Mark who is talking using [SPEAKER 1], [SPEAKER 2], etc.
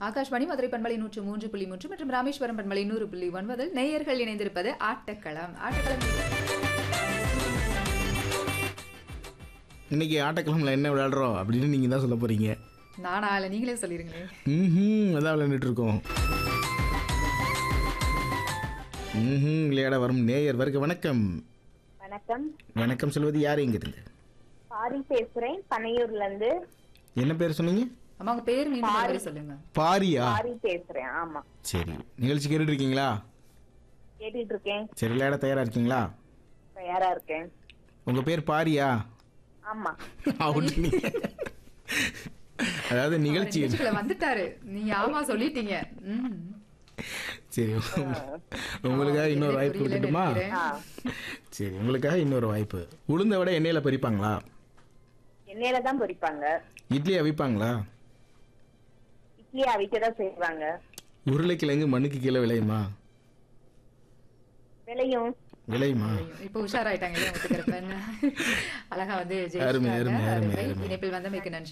[SPEAKER 1] ஆகாஷ்வாணி மதுரை பண்பலை நூற்று மூன்று புள்ளி மூன்று மற்றும் ராமேஸ்வரம் பண்பலை நூறு புள்ளி ஒன்பதில் நேயர்கள் இணைந்திருப்பது ஆட்டக்களம் ஆட்டக்களம்
[SPEAKER 2] இன்னைக்கு ஆட்டக்கிழமில் என்ன விளையாடுறோம் அப்படின்னு நீங்கள் தான் சொல்ல போகிறீங்க
[SPEAKER 1] நானா இல்லை நீங்களே சொல்லிருங்களே
[SPEAKER 2] ம் அதான் விளையாண்டுட்டு இருக்கோம் ம் விளையாட வரும் நேயர் வருக வணக்கம்
[SPEAKER 3] வணக்கம்
[SPEAKER 2] வணக்கம் சொல்வது யார் இங்கிருந்து
[SPEAKER 3] பாரி பேசுறேன் பனையூர்ல இருந்து
[SPEAKER 2] என்ன பேர் சொன்னீங்க
[SPEAKER 1] அம்மா உங்க பேர் மீண்டும் ஒரு முறை சொல்லுங்க
[SPEAKER 2] பாரியா
[SPEAKER 3] பாரி பேசுறேன் ஆமா
[SPEAKER 2] சரி நிகழ்ச்சி கேட்டுட்டு இருக்கீங்களா
[SPEAKER 3] கேட்டுட்டு இருக்கேன்
[SPEAKER 2] சரி விளையாட தயாரா இருக்கீங்களா
[SPEAKER 3] தயாரா இருக்கேன்
[SPEAKER 2] உங்க பேர் பாரியா
[SPEAKER 3] ஆமா
[SPEAKER 2] அவுட் நீங்க. அதாவது நிகழ்ச்சி
[SPEAKER 1] நிகழ்ச்சிக்குள்ள வந்துட்டாரு நீங்க ஆமா சொல்லிட்டீங்க ம்.
[SPEAKER 2] சரி உங்களுக்காக இன்னொரு வாய்ப்பு
[SPEAKER 1] புரியலன்னு
[SPEAKER 2] கொடுக்கட்டுமா
[SPEAKER 1] நினைக்கிறேன்.
[SPEAKER 3] ஆ,
[SPEAKER 2] சரி உங்களுக்காக இன்னொரு வாய்ப்பு உளுந்த விட எண்ணெயில பறிப்பாங்களா
[SPEAKER 3] எண்ணெயில தான் பொரிப்பாங்க
[SPEAKER 2] இட்லி அவிப்பாங்களா
[SPEAKER 3] இட்லி அவிக்கதான் செய்வாங்க
[SPEAKER 2] உருளைக்கிழங்கு மண்ணுக்கு கீழே விளையுமா
[SPEAKER 3] விலையும்
[SPEAKER 2] விளையுமா
[SPEAKER 1] இப்ப உஷாராயிட்டாங்க இல்லையா ஒத்துக்கிறப்ப அழகா வந்து
[SPEAKER 2] அருமை,
[SPEAKER 1] ஜெயிச்சிட்டாங்க.
[SPEAKER 2] அருமை, அருமை,
[SPEAKER 1] அருமை.
[SPEAKER 2] அருமை.
[SPEAKER 1] இணைப்பில் வந்தமைக்கு நன்றி